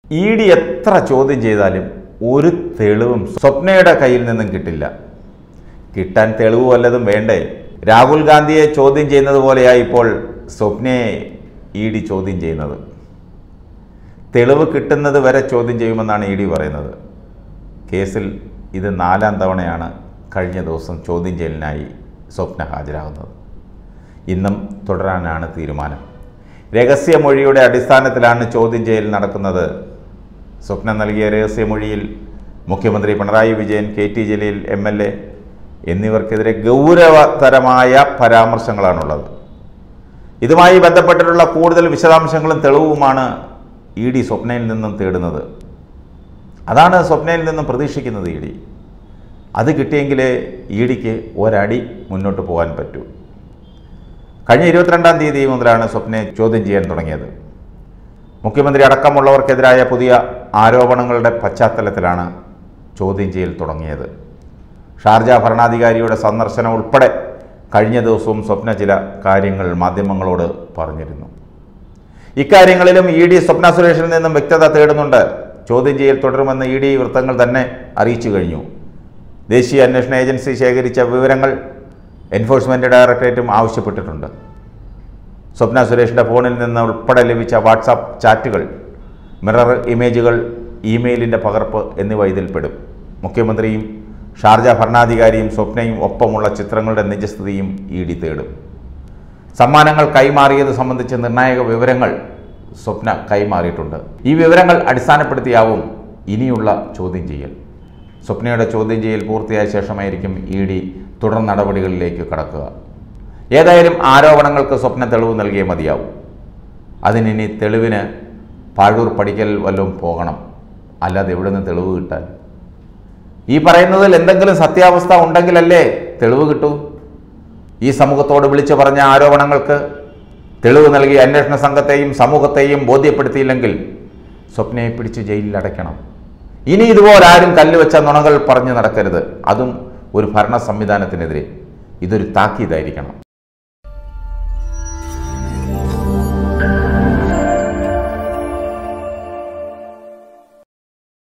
E D എത്ര ചോദ്യം ചെയ്താലും ഒരു തെളിവും സ്വപ്നയുടെ കയ്യിൽ നിന്നും കിട്ടില്ല കിട്ടാൻ തെളിവ് വല്ലതും വേണ്ടേ രാഹുൽ ഗാന്ധിയെ ചോദ്യം ചെയ്യുന്നത് പോലെയായി ഇപ്പോൾ സ്വപ്നയെ ഇ ഡി ചോദ്യം ചെയ്യുന്നത് തെളിവ് കിട്ടുന്നത് വരെ ചോദ്യം ചെയ്യുമെന്നാണ് ഇ ഡി പറയുന്നത് കേസിൽ ഇത് നാലാം തവണയാണ് കഴിഞ്ഞ ദിവസം ചോദ്യം ചെയ്യലിനായി സ്വപ്ന ഹാജരാകുന്നത് ഇന്നും തുടരാനാണ് തീരുമാനം രഹസ്യമൊഴിയുടെ അടിസ്ഥാനത്തിലാണ് ചോദ്യം ചെയ്യൽ നടക്കുന്നത് സ്വപ്ന നൽകിയ രഹസ്യമൊഴിയിൽ മുഖ്യമന്ത്രി Pinarayi Vijayan K T Jaleel M L A എന്നിവർക്കെതിരെ ഗൗരവതരമായ പരാമർശങ്ങളാണുള്ളത് ഇതുമായി ബന്ധപ്പെട്ടിട്ടുള്ള കൂടുതൽ വിശദാംശങ്ങളും തെളിവുമാണ് ഇ ഡി സ്വപ്നയിൽ നിന്നും തേടുന്നത് അതാണ് സ്വപ്നയിൽ നിന്നും പ്രതീക്ഷിക്കുന്നത് ഇ ഡി അത് കിട്ടിയെങ്കിലേ ഇ ഡിക്ക് ഒരടി മുന്നോട്ട് പോകാൻ പറ്റൂ കഴിഞ്ഞ ഇരുപത്തിരണ്ടാം തീയതി മുതലാണ് സ്വപ്നയെ ചോദ്യം ചെയ്യാൻ തുടങ്ങിയത് മുഖ്യമന്ത്രി അടക്കമുള്ളവർക്കെതിരായ പുതിയ ആരോപണങ്ങളുടെ പശ്ചാത്തലത്തിലാണ് ചോദ്യം ചെയ്യൽ തുടങ്ങിയത് ഷാർജ ഭരണാധികാരിയുടെ സന്ദർശനം ഉൾപ്പെടെ കഴിഞ്ഞ ദിവസവും സ്വപ്ന ചില കാര്യങ്ങൾ മാധ്യമങ്ങളോട് പറഞ്ഞിരുന്നു ഇക്കാര്യങ്ങളിലും ഇ ഡി സ്വപ്ന സുരേഷിൽ നിന്നും വ്യക്തത തേടുന്നുണ്ട് ചോദ്യം ചെയ്യൽ തുടരുമെന്ന് ഇ ഡി വൃത്തങ്ങൾ തന്നെ അറിയിച്ചു കഴിഞ്ഞു ദേശീയ അന്വേഷണ ഏജൻസി ശേഖരിച്ച വിവരങ്ങൾ എൻഫോഴ്സ്മെൻറ്റ് ഡയറക്ടറേറ്റും ആവശ്യപ്പെട്ടിട്ടുണ്ട് സ്വപ്ന സുരേഷിൻ്റെ ഫോണിൽ നിന്ന് ഉൾപ്പെടെ ലഭിച്ച വാട്സാപ്പ് ചാറ്റുകൾ മിറർ ഇമേജുകൾ ഇമെയിലിൻ്റെ പകർപ്പ് എന്നിവ ഇതിൽപ്പെടും മുഖ്യമന്ത്രിയും ഷാർജ ഭരണാധികാരിയും സ്വപ്നയും ഒപ്പമുള്ള ചിത്രങ്ങളുടെ നിജസ്ഥിതിയും ഇ ഡി തേടും സമ്മാനങ്ങൾ കൈമാറിയത് സംബന്ധിച്ച് നിർണായക വിവരങ്ങൾ സ്വപ്ന കൈമാറിയിട്ടുണ്ട് ഈ വിവരങ്ങൾ അടിസ്ഥാനപ്പെടുത്തിയാവും ഇനിയുള്ള ചോദ്യം ചെയ്യൽ സ്വപ്നയുടെ ചോദ്യം ചെയ്യൽ പൂർത്തിയായ ശേഷമായിരിക്കും ഇ ഡി തുടർ നടപടികളിലേക്ക് കടക്കുക ഏതായാലും ആരോപണങ്ങൾക്ക് സ്വപ്ന തെളിവ് നൽകിയേ മതിയാവും അതിനിനി തെളിവിന് പാഴൂർ പഠിക്കൽ വല്ലതും പോകണം അല്ലാതെ എവിടെ നിന്ന് തെളിവ് കിട്ടാൻ ഈ പറയുന്നതിൽ എന്തെങ്കിലും സത്യാവസ്ഥ ഉണ്ടെങ്കിലല്ലേ തെളിവ് കിട്ടൂ ഈ സമൂഹത്തോട് വിളിച്ചു പറഞ്ഞ ആരോപണങ്ങൾക്ക് തെളിവ് നൽകി അന്വേഷണ സംഘത്തെയും സമൂഹത്തെയും ബോധ്യപ്പെടുത്തിയില്ലെങ്കിൽ സ്വപ്നയെ പിടിച്ച് ജയിലിൽ അടയ്ക്കണം ഇനി ഇതുപോലെ ആരും കല്ലുവെച്ച നുണകൾ പറഞ്ഞു നടക്കരുത് അതും ഒരു ഭരണ സംവിധാനത്തിനെതിരെ ഇതൊരു താക്കീതായിരിക്കണം